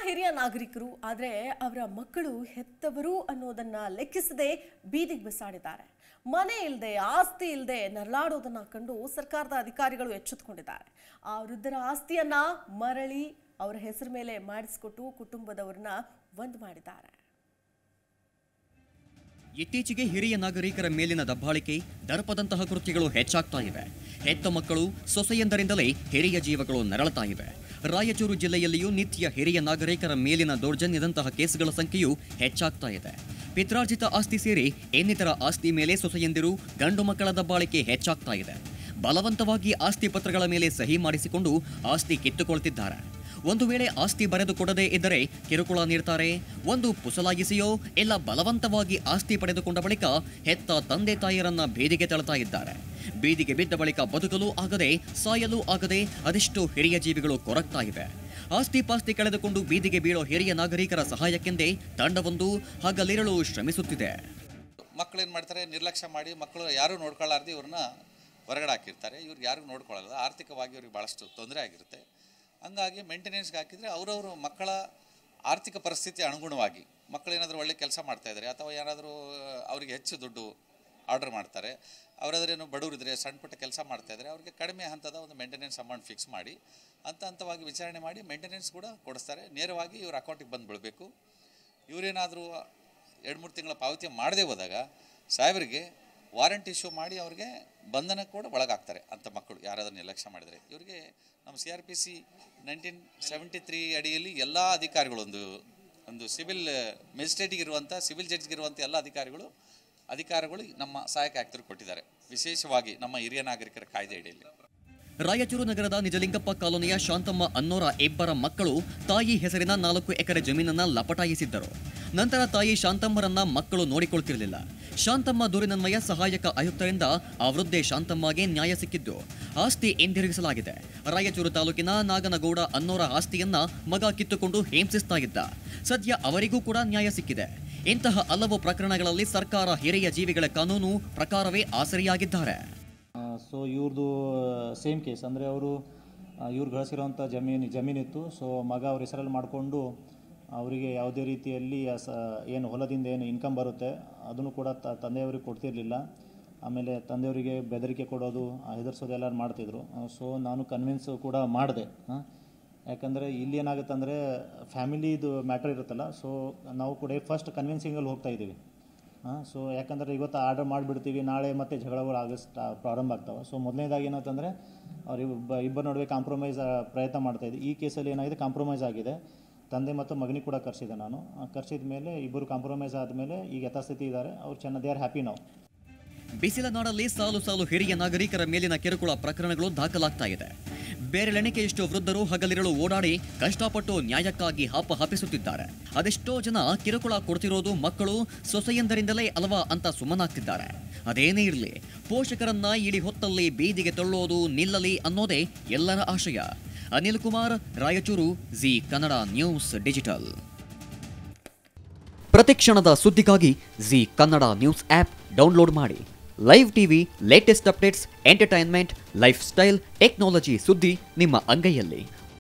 ಹಿರಿಯ ನಾಗರಿಕರು ಆದರೆ ಅವರ ಮಕ್ಕಳು ಹೆತ್ತವರು ಅನ್ನೋದನ್ನ ಲೆಕ್ಕಿಸದೆ ಬೀದಿಗೆ ಬಿಸಾಡಿದ್ದಾರೆ ಮನೆ ಇಲ್ಲದೆ ಆಸ್ತಿ ಇಲ್ಲದೆ ನರಳಾಡೋದನ್ನ ಕಂಡು ಸರ್ಕಾರದ ಅಧಿಕಾರಿಗಳು ಎಚ್ಚೆತ್ತುಕೊಂಡಿದ್ದಾರೆ ಆ ವೃದ್ಧರ ಆಸ್ತಿಯನ್ನ ಮರಳಿ ಅವರ ಹೆಸರು ಮೇಲೆ ಮಾಡಿಸಿಕೊಟ್ಟು ಕುಟುಂಬದವರನ್ನ ಒಂದ್ ಮಾಡಿದ್ದಾರೆ ಇತ್ತೀಚೆಗೆ ಹಿರಿಯ ನಾಗರಿಕರ ಮೇಲಿನ ದಬ್ಬಾಳಿಕೆ ದರ್ಪದಂತಹ ಕೃತ್ಯಗಳು ಹೆಚ್ಚಾಗ್ತಾ ಇವೆ ಹೆತ್ತ ಮಕ್ಕಳು ಸೊಸೆಯಂದರಿಂದಲೇ ಹಿರಿಯ ಜೀವಗಳು ನರಳತಾ ಇವೆ ರಾಯಚೂರು ಜಿಲ್ಲೆಯಲ್ಲಿಯೂ ನಿತ್ಯ ಹಿರಿಯ ನಾಗರಿಕರ ಮೇಲಿನ ದೌರ್ಜನ್ಯದಂತಹ ಕೇಸುಗಳ ಸಂಖ್ಯೆಯು ಹೆಚ್ಚಾಗ್ತಾ ಇದೆ ಪಿತ್ರಾರ್ಜಿತ ಆಸ್ತಿ ಸೇರಿ ಇನ್ನಿತರ ಆಸ್ತಿ ಮೇಲೆ ಸೊಸೆಯಂದಿರು ಗಂಡು ಮಕ್ಕಳ ದಬ್ಬಾಳಿಕೆ ಹೆಚ್ಚಾಗ್ತಾ ಇದೆ ಬಲವಂತವಾಗಿ ಆಸ್ತಿ ಪತ್ರಗಳ ಮೇಲೆ ಸಹಿ ಮಾಡಿಸಿಕೊಂಡು ಆಸ್ತಿ ಕಿತ್ತುಕೊಳ್ತಿದ್ದಾರೆ ಒಂದು ವೇಳೆ ಆಸ್ತಿ ಬರೆದು ಕೊಡದೇ ಇದ್ದರೆ ಕಿರುಕುಳ ನೀಡ್ತಾರೆ ಒಂದು ಪುಸಲಾಗಿಸಿಯೋ ಇಲ್ಲ ಬಲವಂತವಾಗಿ ಆಸ್ತಿ ಪಡೆದುಕೊಂಡ ಬಳಿಕ ಹೆತ್ತ ತಂದೆ ತಾಯಿಯರನ್ನ ಬೀದಿಗೆ ತಳ್ತಾ ಇದ್ದಾರೆ ಬೀದಿಗೆ ಬಿದ್ದ ಬಳಿಕ ಬದುಕಲು ಆಗದೆ ಸಾಯಲು ಆಗದೆ ಅದೆಷ್ಟೋ ಹಿರಿಯ ಜೀವಿಗಳು ಕೊರಗ್ತಾ ಇವೆ ಆಸ್ತಿ ಪಾಸ್ತಿ ಕಳೆದುಕೊಂಡು ಬೀದಿಗೆ ಬೀಳೋ ಹಿರಿಯ ನಾಗರಿಕರ ಸಹಾಯಕ್ಕೆಂದೇ ತಂಡವೊಂದು ಹಗಲಿರಳು ಶ್ರಮಿಸುತ್ತಿದೆ ಮಕ್ಕಳು ಏನು ಮಾಡ್ತಾರೆ ನಿರ್ಲಕ್ಷ್ಯ ಮಾಡಿ ಮಕ್ಕಳು ಯಾರೂ ನೋಡ್ಕೊಳ್ಳಾರ್ದು ಇವ್ರನ್ನ ಹೊರಗಡೆ ಹಾಕಿರ್ತಾರೆ ಇವ್ರಿಗೆ ಯಾರಿಗೂ ನೋಡ್ಕೊಳ್ಳಲ್ಲ ಆರ್ಥಿಕವಾಗಿ ಇವ್ರಿಗೆ ಭಾಳಷ್ಟು ತೊಂದರೆ ಆಗಿರುತ್ತೆ ಹಂಗಾಗಿ ಮೇಂಟೆನೆನ್ಸ್ಗೆ ಹಾಕಿದರೆ ಅವರವರು ಮಕ್ಕಳ ಆರ್ಥಿಕ ಪರಿಸ್ಥಿತಿ ಅನುಗುಣವಾಗಿ ಮಕ್ಕಳು ಏನಾದರೂ ಒಳ್ಳೆ ಕೆಲಸ ಮಾಡ್ತಾಯಿದ್ದಾರೆ ಅಥವಾ ಏನಾದರೂ ಅವರಿಗೆ ಹೆಚ್ಚು ದುಡ್ಡು ಆರ್ಡರ್ ಮಾಡ್ತಾರೆ ಅವರಾದ್ರೇನು ಬಡವರಿದ್ರೆ ಸಣ್ಣ ಪುಟ್ಟ ಕೆಲಸ ಮಾಡ್ತಾಯಿದ್ರೆ ಅವ್ರಿಗೆ ಕಡಿಮೆ ಹಂತದ ಒಂದು ಮೇಂಟೆನೆನ್ಸ್ ಅಮೌಂಟ್ ಫಿಕ್ಸ್ ಮಾಡಿ ಹಂತ ಹಂತವಾಗಿ ವಿಚಾರಣೆ ಮಾಡಿ ಮೇಂಟೆನೆನ್ಸ್ ಕೂಡ ಕೊಡಿಸ್ತಾರೆ ನೇರವಾಗಿ ಇವ್ರ ಅಕೌಂಟಿಗೆ ಬಂದು ಬೀಳಬೇಕು ಇವರೇನಾದರೂ ಎರಡು ಮೂರು ತಿಂಗಳ ಪಾವತಿ ಮಾಡದೇ ಹೋದಾಗ ಸಾಹೇಬರಿಗೆ ವಾರಂಟ್ ಇಶ್ಯೂ ಮಾಡಿ ಅವ್ರಿಗೆ ಬಂಧನ ಕೂಡ ಒಳಗಾಗ್ತಾರೆ ಅಂಥ ಮಕ್ಕಳು ಯಾರಾದರೂ ನಿರ್ಲಕ್ಷ್ಯ ಮಾಡಿದರೆ ಇವರಿಗೆ ನಮ್ಮ C R P C nineteen seventy three ಅಡಿಯಲ್ಲಿ ಎಲ್ಲ ಅಧಿಕಾರಿಗಳು ಒಂದು ಒಂದು ಸಿವಿಲ್ ಮೆಜಿಸ್ಟ್ರೇಟಿಗಿರುವಂಥ ಸಿವಿಲ್ ಜಡ್ಜ್ಗಿರುವಂಥ ಎಲ್ಲ ಅಧಿಕಾರಿಗಳು ಅಧಿಕಾರಿಗಳು ನಮ್ಮ ಸಹಾಯಕ ಆಯುಕ್ತರು ಕೊಟ್ಟಿದ್ದಾರೆ ವಿಶೇಷವಾಗಿ ನಮ್ಮ ಹಿರಿಯ ನಾಗರಿಕರ ಕಾಯ್ದೆ ಅಡಿಯಲ್ಲಿ ರಾಯಚೂರು ನಗರದ ನಿಜಲಿಂಗಪ್ಪ ಕಾಲೋನಿಯ ಶಾಂತಮ್ಮ ಅನ್ನೋರ ಇಬ್ಬರ ಮಕ್ಕಳು ತಾಯಿ ಹೆಸರಿನ ನಾಲ್ಕು ಎಕರೆ ಜಮೀನನ್ನ ಲಪಟಾಯಿಸಿದ್ದರು ನಂತರ ತಾಯಿ ಶಾಂತಮ್ಮರನ್ನ ಮಕ್ಕಳು ನೋಡಿಕೊಳ್ತಿರಲಿಲ್ಲ ಶಾಂತಮ್ಮ ದೂರಿನನ್ವಯ ಸಹಾಯಕ ಆಯುಕ್ತರಿಂದ ಆ ವೃದ್ಧೆ ಶಾಂತಮ್ಮಗೆ ನ್ಯಾಯ ಸಿಕ್ಕಿದ್ದು ಆಸ್ತಿ ಹಿಂದಿರುಗಿಸಲಾಗಿದೆ ರಾಯಚೂರು ತಾಲೂಕಿನ ನಾಗನಗೌಡ ಅನ್ನೋರ ಆಸ್ತಿಯನ್ನ ಮಗ ಕಿತ್ತುಕೊಂಡು ಹಿಂಸಿಸ್ತಾ ಇದ್ದ ಸದ್ಯ ಅವರಿಗೂ ಕೂಡ ನ್ಯಾಯ ಸಿಕ್ಕಿದೆ ಇಂತಹ ಹಲವು ಪ್ರಕರಣಗಳಲ್ಲಿ ಸರ್ಕಾರ ಹಿರಿಯ ಜೀವಿಗಳ ಕಾನೂನು ಪ್ರಕಾರವೇ ಆಸರಿಯಾಗಿದ್ದಾರೆ ಸೊ ಇವ್ರದ್ದು ಸೇಮ್ ಕೇಸ್ ಅಂದರೆ ಅವರು ಇವ್ರು ಗಳಿಸಿರೋಂಥ ಜಮೀನು ಜಮೀನಿತ್ತು ಸೊ ಮಗ ಅವ್ರ ಹೆಸರಲ್ಲಿ ಮಾಡಿಕೊಂಡು ಅವರಿಗೆ ಯಾವುದೇ ರೀತಿಯಲ್ಲಿ ಆ ಸ ಏನು ಹೊಲದಿಂದ ಏನು ಇನ್ಕಮ್ ಬರುತ್ತೆ ಅದನ್ನು ಕೂಡ ತ ತಂದೆಯವ್ರಿಗೆ ಕೊಡ್ತಿರಲಿಲ್ಲ ಆಮೇಲೆ ತಂದೆಯವರಿಗೆ ಬೆದರಿಕೆ ಕೊಡೋದು ಹೆದರ್ಸೋದು ಎಲ್ಲರೂ ಮಾಡ್ತಿದ್ರು ಸೊ ನಾನು ಕನ್ವಿನ್ಸ್ ಕೂಡ ಮಾಡಿದೆ ಯಾಕಂದರೆ ಇಲ್ಲಿ ಏನಾಗುತ್ತೆ ಅಂದರೆ ಫ್ಯಾಮಿಲಿದು ಮ್ಯಾಟ್ರ್ ಇರುತ್ತಲ್ಲ ಸೊ ನಾವು ಕೂಡ ಫಸ್ಟ್ ಕನ್ವಿನ್ಸಿಂಗಲ್ಲಿ ಹೋಗ್ತಾ ಇದ್ದೀವಿ ಹಾಂ ಸೊ ಯಾಕಂದರೆ ಇವತ್ತು ಆರ್ಡರ್ ಮಾಡಿಬಿಡ್ತೀವಿ ನಾಳೆ ಮತ್ತೆ ಜಗಳಗಳು ಆಗ ಸ್ಟಾ ಪ್ರಾರಂಭ ಆಗ್ತಾವೆ ಸೊ ಮೊದಲನೇದಾಗಿ ಏನಂತಂದರೆ ಅವ್ರು ಇಬ್ಬ ಇಬ್ಬರ ನಡುವೆ ಕಾಂಪ್ರಮೈಸ್ ಪ್ರಯತ್ನ ಮಾಡ್ತಾ ಇದ್ದೆ ಈ ಕೇಸಲ್ಲಿ ಏನಾಗಿದೆ ಕಾಂಪ್ರಮೈಸ್ ಆಗಿದೆ ತಂದೆ ಮತ್ತು ಮಗನಿಗೆ ಕೂಡ ಕರೆಸಿದೆ ನಾನು ಕರೆಸಿದ ಮೇಲೆ ಇಬ್ಬರು ಕಾಂಪ್ರಮೈಸ್ ಆದಮೇಲೆ ಈಗ ಯಥಾಸ್ಥಿತಿ ಇದ್ದಾರೆ ಅವ್ರು ಚೆನ್ನ ದೇ ಆರ್ ಹ್ಯಾಪಿ ನಾವು ಬಿಸಿಲ ನಾಡಲ್ಲಿ ಸಾಲು ಸಾಲು ಹಿರಿಯ ನಾಗರಿಕರ ಮೇಲಿನ ಕಿರುಕುಳ ಪ್ರಕರಣಗಳು ದಾಖಲಾಗ್ತಾ ಇದೆ ಬೇರೆಳೆಣಿಕೆಯಷ್ಟು ವೃದ್ಧರು ಹಗಲಿರಳು ಓಡಾಡಿ ಕಷ್ಟಪಟ್ಟು ನ್ಯಾಯಕ್ಕಾಗಿ ಹಾಪ ಹಾಪಿಸುತ್ತಿದ್ದಾರೆ ಅದೆಷ್ಟೋ ಜನ ಕಿರುಕುಳ ಕೊಡ್ತಿರೋದು ಮಕ್ಕಳು ಸೊಸೆಯಂದರಿಂದಲೇ ಅಲ್ವಾ ಅಂತ ಸುಮ್ಮನಾಗ್ತಿದ್ದಾರೆ ಅದೇನೇ ಇರಲಿ ಪೋಷಕರನ್ನ ಇಡೀ ಹೊತ್ತಲ್ಲಿ ಬೀದಿಗೆ ತಳ್ಳೋದು ನಿಲ್ಲಲಿ ಅನ್ನೋದೇ ಎಲ್ಲರ ಆಶಯ Anil Kumar Raichur Zee Kannada news digital ಪ್ರತಿಕ್ಷಣದ ಸುದ್ದಿಗಾಗಿ Zee Kannada news app download ಮಾಡಿ live TV latest updates entertainment lifestyle technology ಸುದ್ದಿ ನಿಮ್ಮ ಅಂಗೈಯಲ್ಲಿ